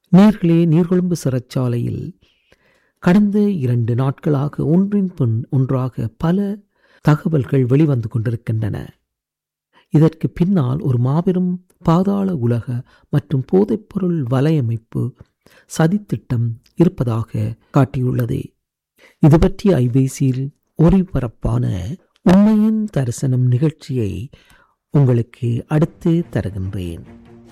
நேர்களே நீர்கொழும்பு சிறைச்சாலையில் கடந்த இரண்டு நாட்களாக ஒன்றின் பின் ஒன்றாக பல தகவல்கள் வெளிவந்து கொண்டிருக்கின்றன இதற்கு பின்னால் ஒரு மாபெரும் பாதாள உலக மற்றும் போதைப்பொருள் வலையமைப்பு சதித்திட்டம் இருப்பதாக காட்டியுள்ளது இது பற்றி ஐபிசியில் ஒளிபரப்பான உண்மையின் தரிசனம் நிகழ்ச்சியை உங்களுக்கு அடுத்து தருகின்றேன்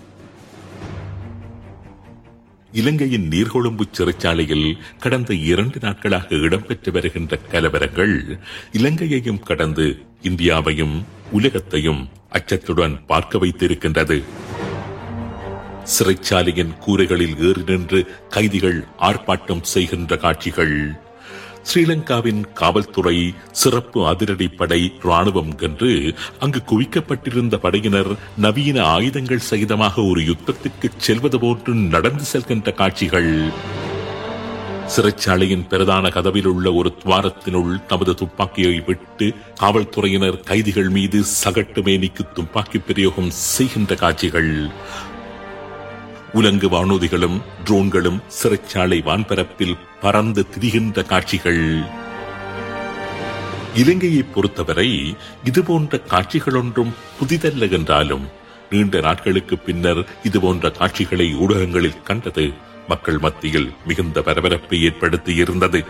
இலங்கையின் நீர்கொழும்பு சிறைச்சாலையில் கடந்த இரண்டு நாட்களாக இடம்பெற்று வருகின்ற கலவரங்கள் இலங்கையையும் கடந்து இந்தியாவையும் உலகத்தையும் அச்சத்துடன் பார்க்க வைத்திருக்கின்றது சிறைச்சாலையின் கூரைகளில் ஏறி நின்று கைதிகள் ஆர்ப்பாட்டம் செய்கின்ற காட்சிகள் ஸ்ரீலங்காவின் காவல்துறை சிறப்பு அதிரடிப்படை ராணுவம் என்று அங்கு குவிக்கப்பட்டிருந்த படையினர் நவீன ஆயுதங்கள் சகிதமாக ஒரு யுத்தத்திற்கு செல்வது போன்று நடந்து செல்கின்ற காட்சிகள் சிறைச்சாலையின் பிரதான கதவில் உள்ள ஒரு துவாரத்தினுள் தமது துப்பாக்கியை விட்டு காவல்துறையினர் கைதிகள் மீது சகட்டு மேனிக்கு துப்பாக்கி பிரயோகம் செய்கின்ற காட்சிகள் உலங்கு வானூதிகளும் ட்ரோன்களும் சிறைச்சாலை வான்பரப்பில் பறந்து திரிகின்ற காட்சிகள் இலங்கையை பொறுத்தவரை இதுபோன்ற காட்சிகள் ஒன்றும் புதிதல்ல என்றாலும் நீண்ட நாட்களுக்கு பின்னர் இதுபோன்ற காட்சிகளை ஊடகங்களில் கண்டது மக்கள் மத்தியில் மிகுந்த பரபரப்பை ஏற்படுத்தி இருந்தது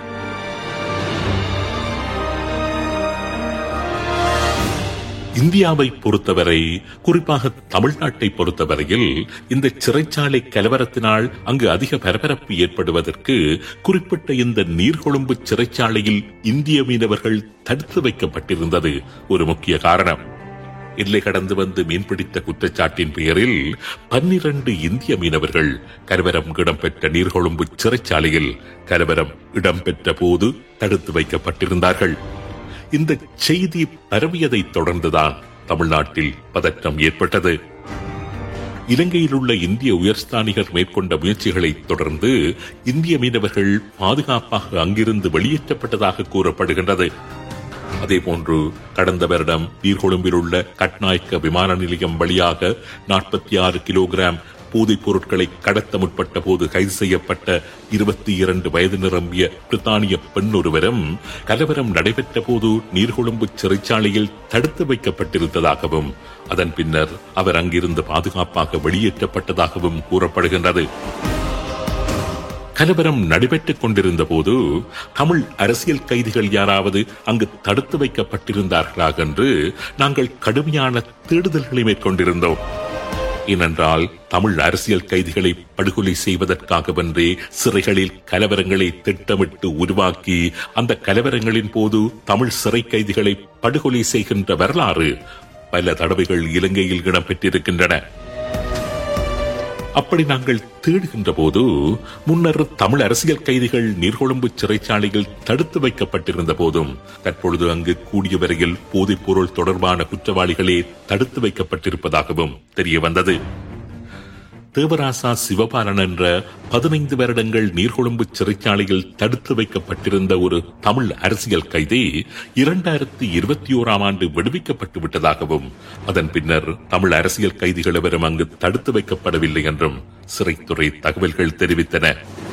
இந்தியாவை பொறுத்தவரை குறிப்பாக தமிழ்நாட்டை பொறுத்தவரையில் இந்த சிறைச்சாலை கலவரத்தினால் அங்கு அதிக பரபரப்பு ஏற்படுவதற்கு குறிப்பிட்ட இந்த நீர்கொழும்பு சிறைச்சாலையில் இந்திய மீனவர்கள் தடுத்து வைக்கப்பட்டிருந்தது ஒரு முக்கிய காரணம் எல்லை கடந்து வந்து மீன்பிடித்த குற்றச்சாட்டின் பெயரில் பன்னிரண்டு இந்திய மீனவர்கள் கலவரம் இடம்பெற்ற நீர்கொழும்பு சிறைச்சாலையில் கலவரம் இடம்பெற்ற போது தடுத்து வைக்கப்பட்டிருந்தார்கள் இந்த செய்தி பரவியதை தொடர்ந்துதான் தமிழ்நாட்டில் பதற்றம் ஏற்பட்டது இலங்கையில் உள்ள இந்திய உயர்ஸ்தானிகர் மேற்கொண்ட முயற்சிகளை தொடர்ந்து இந்திய மீனவர்கள் பாதுகாப்பாக அங்கிருந்து வெளியேற்றப்பட்டதாக கூறப்படுகின்றது அதேபோன்று கடந்த வருடம் நீர்கொழும்பில் உள்ள கட்நாயக்க விமான நிலையம் வழியாக நாற்பத்தி ஆறு கிலோகிராம் போதைப் பொருட்களை கடத்த முற்பட்ட போது கைது செய்யப்பட்ட இருபத்தி இரண்டு வயது நிரம்பிய பிரித்தானிய பெண் ஒருவரும் கலவரம் நடைபெற்ற போது நீர்கொழும்பு சிறைச்சாலையில் தடுத்து வைக்கப்பட்டிருந்ததாகவும் அதன் பின்னர் அவர் அங்கிருந்து பாதுகாப்பாக வெளியேற்றப்பட்டதாகவும் கூறப்படுகின்றது கலவரம் நடைபெற்றுக் கொண்டிருந்த போது தமிழ் அரசியல் கைதிகள் யாராவது அங்கு தடுத்து வைக்கப்பட்டிருந்தார்களா என்று நாங்கள் கடுமையான தேடுதல்களை மேற்கொண்டிருந்தோம் ஏனென்றால் தமிழ் அரசியல் கைதிகளை படுகொலை செய்வதற்காகவென்றே சிறைகளில் கலவரங்களை திட்டமிட்டு உருவாக்கி அந்த கலவரங்களின் போது தமிழ் சிறை கைதிகளை படுகொலை செய்கின்ற வரலாறு பல தடவைகள் இலங்கையில் இடம்பெற்றிருக்கின்றன அப்படி நாங்கள் தேடுகின்ற போது முன்னர் தமிழ் அரசியல் கைதிகள் நீர்கொழும்பு சிறைச்சாலையில் தடுத்து வைக்கப்பட்டிருந்த போதும் தற்பொழுது அங்கு கூடிய வரையில் போதைப் பொருள் தொடர்பான குற்றவாளிகளே தடுத்து வைக்கப்பட்டிருப்பதாகவும் தெரிய வந்தது தேவராசா சிவபாலன் என்ற பதினைந்து வருடங்கள் நீர்கொழும்பு சிறைச்சாலையில் தடுத்து வைக்கப்பட்டிருந்த ஒரு தமிழ் அரசியல் கைதி இரண்டாயிரத்தி இருபத்தி ஓராம் ஆண்டு விடுவிக்கப்பட்டு விட்டதாகவும் அதன் பின்னர் தமிழ் அரசியல் கைதிகள் எவரும் அங்கு தடுத்து வைக்கப்படவில்லை என்றும் சிறைத்துறை தகவல்கள் தெரிவித்தன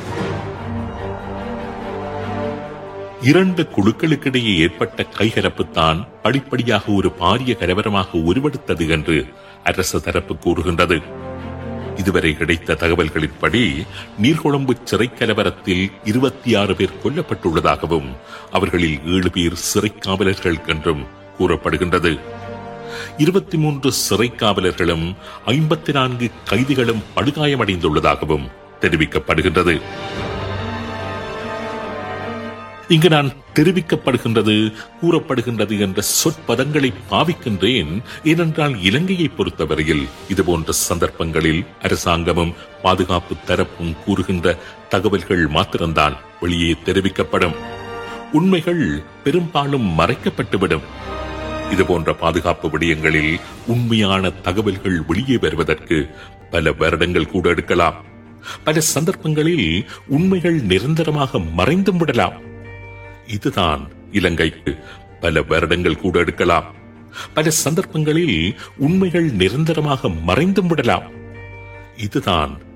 இரண்டு குழுக்களுக்கிடையே ஏற்பட்ட கைகலப்புத்தான் படிப்படியாக ஒரு பாரிய கலவரமாக உருவெடுத்தது என்று அரசு தரப்பு கூறுகின்றது இதுவரை கிடைத்த தகவல்களின்படி நீர்கொழும்பு சிறை கலவரத்தில் இருபத்தி ஆறு பேர் கொல்லப்பட்டுள்ளதாகவும் அவர்களில் ஏழு பேர் சிறை காவலர்கள் என்றும் கூறப்படுகின்றது இருபத்தி மூன்று சிறை காவலர்களும் ஐம்பத்தி நான்கு கைதிகளும் படுகாயமடைந்துள்ளதாகவும் தெரிவிக்கப்படுகின்றது இங்கு நான் தெரிவிக்கப்படுகின்றது கூறப்படுகின்றது என்ற சொற்பதங்களை பாவிக்கின்றேன் ஏனென்றால் இலங்கையை பொறுத்தவரையில் இதுபோன்ற சந்தர்ப்பங்களில் அரசாங்கமும் பாதுகாப்பு தரப்பும் கூறுகின்ற தகவல்கள் மாத்திரம்தான் வெளியே தெரிவிக்கப்படும் உண்மைகள் பெரும்பாலும் மறைக்கப்பட்டுவிடும் இதுபோன்ற பாதுகாப்பு விடயங்களில் உண்மையான தகவல்கள் வெளியே வருவதற்கு பல வருடங்கள் கூட எடுக்கலாம் பல சந்தர்ப்பங்களில் உண்மைகள் நிரந்தரமாக மறைந்தும் விடலாம் இதுதான் இலங்கைக்கு பல வருடங்கள் கூட எடுக்கலாம் பல சந்தர்ப்பங்களில் உண்மைகள் நிரந்தரமாக மறைந்தும் விடலாம் இதுதான்